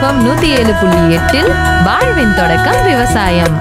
FM நூத்தி ஏழு புள்ளி எட்டில் வாழ்வின் தொடக்கம் விவசாயம்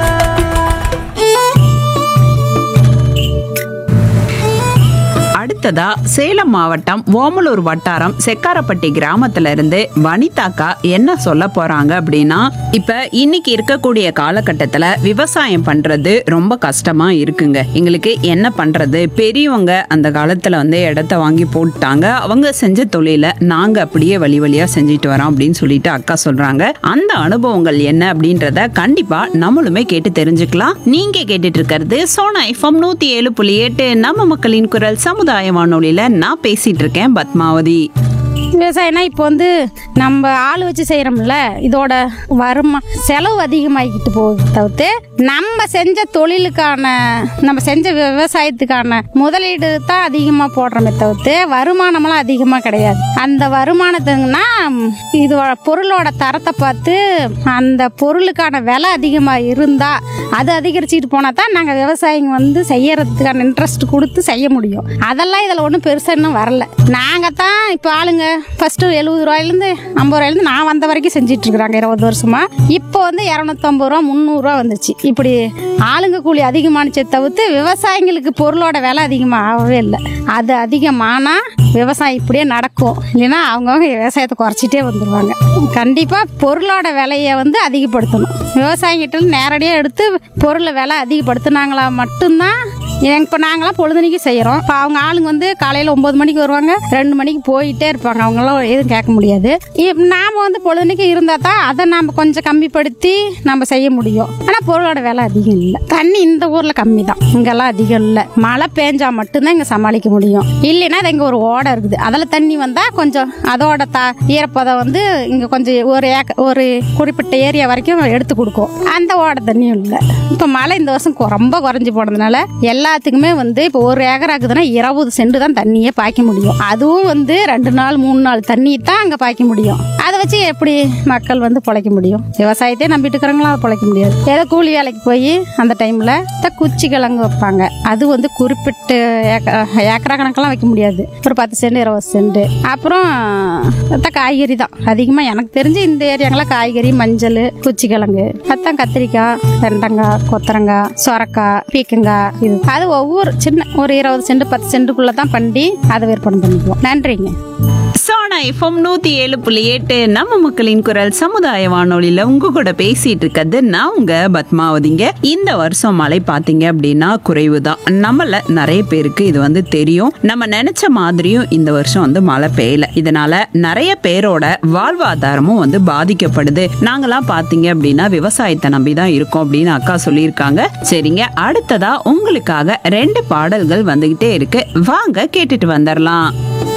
அடுத்ததா சேலம் மாவட்டம் ஓமலூர் வட்டாரம் செக்காரப்பட்டி கிராமத்துல இருந்து வனிதாக்கா என்ன சொல்ல போறாங்க அப்படின்னா இப்ப இன்னைக்கு இருக்கக்கூடிய காலகட்டத்துல விவசாயம் பண்றது ரொம்ப கஷ்டமா இருக்குங்க எங்களுக்கு என்ன பண்றது பெரியவங்க அந்த காலத்துல வந்து இடத்த வாங்கி போட்டாங்க அவங்க செஞ்ச தொழில நாங்க அப்படியே வழி வழியா செஞ்சுட்டு வரோம் அப்படின்னு சொல்லிட்டு அக்கா சொல்றாங்க அந்த அனுபவங்கள் என்ன அப்படின்றத கண்டிப்பா நம்மளுமே கேட்டு தெரிஞ்சுக்கலாம் நீங்க கேட்டுட்டு இருக்கிறது சோனா எஃப்எம் நூத்தி ஏழு புள்ளி எட்டு நம்ம மக்களின் குரல் சமுதாய வானொலியில நான் பேசிட்டு இருக்கேன் பத்மாவதி விவசாயம்னா இப்போ வந்து நம்ம ஆள் வச்சு செய்கிறோம்ல இதோட வருமா செலவு அதிகமாகிக்கிட்டு போகுது தவிர்த்து நம்ம செஞ்ச தொழிலுக்கான நம்ம செஞ்ச விவசாயத்துக்கான முதலீடு தான் அதிகமாக போடுறோமே தவிர்த்து வருமானமெல்லாம் அதிகமாக கிடையாது அந்த வருமானத்துக்குன்னா இது பொருளோட தரத்தை பார்த்து அந்த பொருளுக்கான விலை அதிகமாக இருந்தால் அது அதிகரிச்சுட்டு போனால் தான் நாங்கள் விவசாயிங்க வந்து செய்யறதுக்கான இன்ட்ரெஸ்ட் கொடுத்து செய்ய முடியும் அதெல்லாம் இதில் ஒன்றும் பெருசாக இன்னும் வரல நாங்கள் தான் இப்போ ஆளுங்க ஃபஸ்ட்டு எழுபது ரூபாயிலேருந்து ஐம்பது ரூபாயிலேருந்து நான் வந்த வரைக்கும் செஞ்சுட்டு இருக்கிறாங்க இருபது வருஷமா இப்போ வந்து இரநூத்தம்பது ரூபா முந்நூறுரூவா வந்துச்சு இப்படி ஆளுங்க கூலி அதிகமானுச்சே தவிர்த்து விவசாயிங்களுக்கு பொருளோட விலை அதிகமாக ஆகவே இல்லை அது அதிகமானால் விவசாயம் இப்படியே நடக்கும் இல்லைன்னா அவங்கவுங்க விவசாயத்தை குறைச்சிட்டே வந்துடுவாங்க கண்டிப்பாக பொருளோட விலையை வந்து அதிகப்படுத்தணும் விவசாயிகிட்ட இருந்து நேரடியாக எடுத்து பொருளை விலை அதிகப்படுத்துனாங்களா மட்டும்தான் இப்போ நாங்களாம் பொழுதுனைக்கு செய்கிறோம் இப்போ அவங்க ஆளுங்க வந்து காலையில் ஒம்பது மணிக்கு வருவாங்க ரெண்டு மணிக்கு போயிட்டே இருப்பாங்க அவங்களாம் எதுவும் கேட்க முடியாது இப் நாம் வந்து பொழுதுனைக்கு இருந்தால் தான் அதை நாம் கொஞ்சம் கம்மிப்படுத்தி நம்ம செய்ய முடியும் ஆனால் பொருளோட விலை அதிகம் இல்லை தண்ணி இந்த ஊரில் கம்மி தான் இங்கெல்லாம் அதிகம் இல்லை மழை பேஞ்சா மட்டும்தான் இங்கே சமாளிக்க முடியும் இல்லைன்னா அது இங்கே ஒரு ஓடை இருக்குது அதில் தண்ணி வந்தால் கொஞ்சம் அதோட த ஈரப்பதம் வந்து இங்கே கொஞ்சம் ஒரு ஏக்க ஒரு குறிப்பிட்ட ஏரியா வரைக்கும் எடுத்து கொடுக்கும் அந்த ஓடை தண்ணியும் இல்லை இப்போ மழை இந்த வருஷம் கொ- ரொம்ப குறைஞ்சி போனதுனால எல்லாத்துக்குமே வந்து இப்போ ஒரு ஏக்கர் ஆகுதுன்னா இருபது சென்ட் தான் தண்ணியே பாய்க்க முடியும் அதுவும் வந்து ரெண்டு நாள் மூணு நாள் தண்ணி தான் அங்கே பாய்க்க முடியும் அதை வச்சு எப்படி மக்கள் வந்து பிழைக்க முடியும் விவசாயத்தையே நம்பிட்டு இருக்கிறவங்களும் அதை பிழைக்க முடியாது ஏதோ கூலி வேலைக்கு போய் அந்த டைமில் தான் குச்சி கிழங்கு வைப்பாங்க அது வந்து குறிப்பிட்ட ஏக்க- ஏக்கரா கணக்கெல்லாம் வைக்க முடியாது ஒரு பத்து சென்ட் இருபது சென்ட் அப்புறம் அதான் காய்கறி தான் அதிகமாக எனக்கு தெரிஞ்சு இந்த ஏரியாங்கள காய்கறி மஞ்சள் குச்சி கிழங்கு அதான் கத்திரிக்காய் வெண்டங்காய் கொத்தரங்காய் சொரக்காய் பீக்கங்காய் இது அது ஒவ்வொரு சின்ன ஒரு இருபது சென்ட் பத்து சென்ட்டுக்குள்ளே தான் பண்ணி அதை விற்பனை பண்ணிக்குவோம் நன்றிங்க சோனா எஃப்எம் நூத்தி ஏழு புள்ளி எட்டு நம்ம மக்களின் குரல் சமுதாய வானொலியில உங்க கூட பேசிட்டு இருக்கிறது நான் உங்க பத்மாவதிங்க இந்த வருஷம் மழை பாத்தீங்க அப்படின்னா குறைவு தான் நம்மள நிறைய பேருக்கு இது வந்து தெரியும் நம்ம நினைச்ச மாதிரியும் இந்த வருஷம் வந்து மழை பெய்யல இதனால நிறைய பேரோட வாழ்வாதாரமும் வந்து பாதிக்கப்படுது நாங்கெல்லாம் பாத்தீங்க அப்படின்னா விவசாயத்தை நம்பி தான் இருக்கோம் அப்படின்னு அக்கா சொல்லியிருக்காங்க சரிங்க அடுத்ததா உங்களுக்காக ரெண்டு பாடல்கள் வந்துகிட்டே இருக்கு வாங்க கேட்டுட்டு வந்துடலாம்